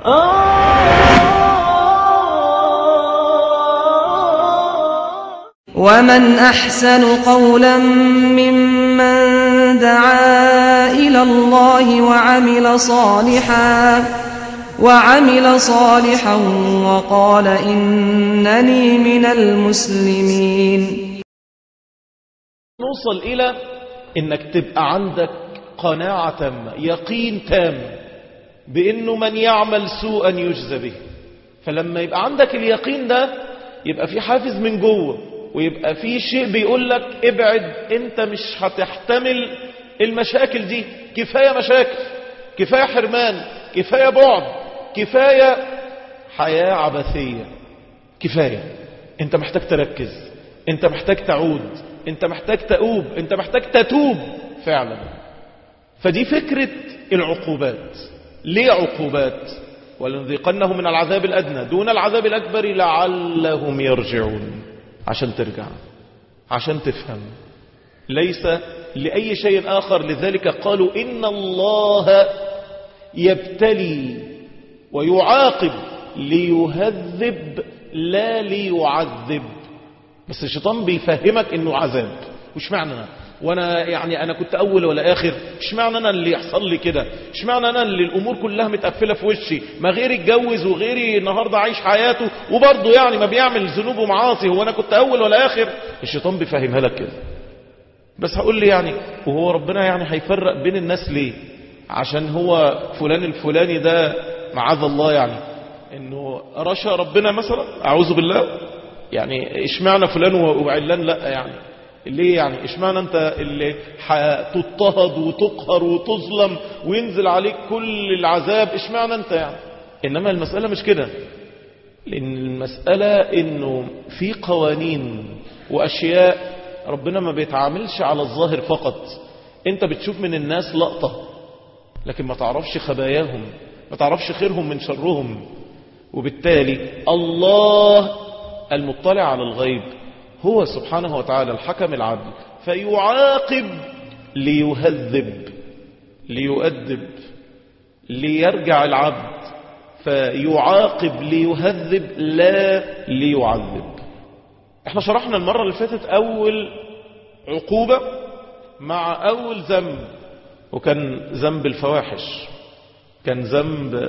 ومن أحسن قولا ممن دعا إلى الله وعمل صالحا وعمل صالحا وقال إنني من المسلمين نوصل إلى إنك تبقى عندك قناعة تامة يقين تام بأنه من يعمل سوءا يجزى به فلما يبقى عندك اليقين ده يبقى في حافز من جوه ويبقى في شيء بيقول لك ابعد انت مش هتحتمل المشاكل دي كفاية مشاكل كفاية حرمان كفاية بعد كفاية حياة عبثية كفاية انت محتاج تركز انت محتاج تعود انت محتاج تؤوب انت محتاج تتوب فعلا فدي فكرة العقوبات ليه عقوبات ولنذيقنهم من العذاب الأدنى دون العذاب الأكبر لعلهم يرجعون عشان ترجع عشان تفهم ليس لأي شيء آخر لذلك قالوا إن الله يبتلي ويعاقب ليهذب لا ليعذب بس الشيطان بيفهمك انه عذاب وش معنى أنا؟ وانا يعني انا كنت اول ولا اخر ايش معنى انا اللي يحصل لي كده ايش معنى انا اللي الامور كلها متقفله في وشي ما غيري اتجوز وغيري النهارده عايش حياته وبرضه يعني ما بيعمل ذنوب ومعاصي هو انا كنت اول ولا اخر الشيطان بيفهمها لك كده بس هقول لي يعني وهو ربنا يعني هيفرق بين الناس ليه عشان هو فلان الفلاني ده معاذ الله يعني انه رشى ربنا مثلا اعوذ بالله يعني اشمعنى فلان وعلان لا يعني ليه يعني اشمعنى انت اللي هتضطهد وتقهر وتظلم وينزل عليك كل العذاب اشمعنى انت يعني انما المسألة مش كده لان المسألة انه في قوانين واشياء ربنا ما بيتعاملش على الظاهر فقط انت بتشوف من الناس لقطة لكن ما تعرفش خباياهم ما تعرفش خيرهم من شرهم وبالتالي الله المطلع على الغيب هو سبحانه وتعالى الحكم العدل فيعاقب ليهذب ليؤدب ليرجع العبد فيعاقب ليهذب لا ليعذب احنا شرحنا المرة اللي فاتت اول عقوبة مع اول ذنب وكان ذنب الفواحش كان ذنب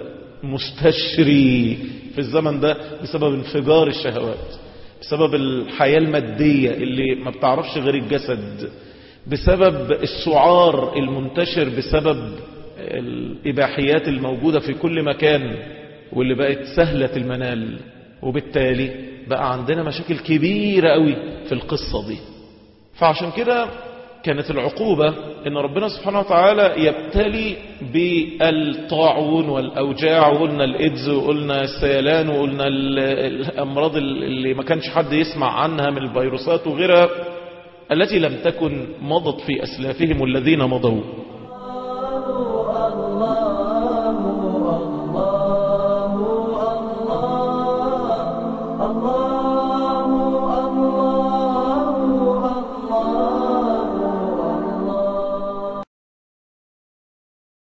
مستشري في الزمن ده بسبب انفجار الشهوات بسبب الحياة المادية اللي ما بتعرفش غير الجسد بسبب السعار المنتشر بسبب الإباحيات الموجودة في كل مكان واللي بقت سهلة المنال وبالتالي بقى عندنا مشاكل كبيرة قوي في القصة دي فعشان كده كانت العقوبة ان ربنا سبحانه وتعالى يبتلي بالطاعون والاوجاع وقلنا الايدز وقلنا السيلان وقلنا الامراض اللي ما كانش حد يسمع عنها من الفيروسات وغيرها التي لم تكن مضت في اسلافهم الذين مضوا